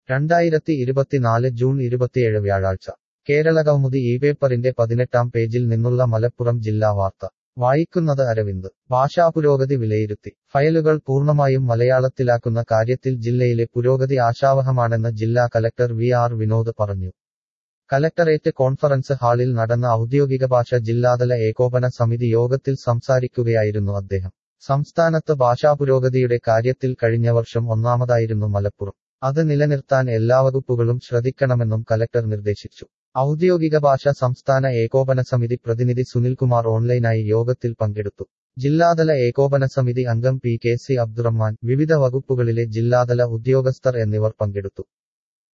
രണ്ടായിരത്തി ഇരുപത്തിനാല് ജൂൺ ഇരുപത്തിയേഴ് വ്യാഴാഴ്ച കേരളകൗമുദി ഈ പേപ്പറിന്റെ പതിനെട്ടാം പേജിൽ നിന്നുള്ള മലപ്പുറം ജില്ലാ വാർത്ത വായിക്കുന്നത് അരവിന്ദ് ഭാഷാപുരോഗതി വിലയിരുത്തി ഫയലുകൾ പൂർണ്ണമായും മലയാളത്തിലാക്കുന്ന കാര്യത്തിൽ ജില്ലയിലെ പുരോഗതി ആശാവഹമാണെന്ന് ജില്ലാ കലക്ടർ വി ആർ വിനോദ് പറഞ്ഞു കലക്ടറേറ്റ് കോൺഫറൻസ് ഹാളിൽ നടന്ന ഔദ്യോഗിക ഭാഷ ജില്ലാതല ഏകോപന സമിതി യോഗത്തിൽ സംസാരിക്കുകയായിരുന്നു അദ്ദേഹം സംസ്ഥാനത്ത് ഭാഷാപുരോഗതിയുടെ കാര്യത്തിൽ കഴിഞ്ഞ വർഷം ഒന്നാമതായിരുന്നു മലപ്പുറം അത് നിലനിർത്താൻ എല്ലാ വകുപ്പുകളും ശ്രദ്ധിക്കണമെന്നും കലക്ടർ നിർദ്ദേശിച്ചു ഔദ്യോഗിക ഭാഷ സംസ്ഥാന ഏകോപന സമിതി പ്രതിനിധി സുനിൽകുമാർ ഓൺലൈനായി യോഗത്തിൽ പങ്കെടുത്തു ജില്ലാതല ഏകോപന സമിതി അംഗം പി കെ സി അബ്ദുറഹ്മാൻ വിവിധ വകുപ്പുകളിലെ ജില്ലാതല ഉദ്യോഗസ്ഥർ എന്നിവർ പങ്കെടുത്തു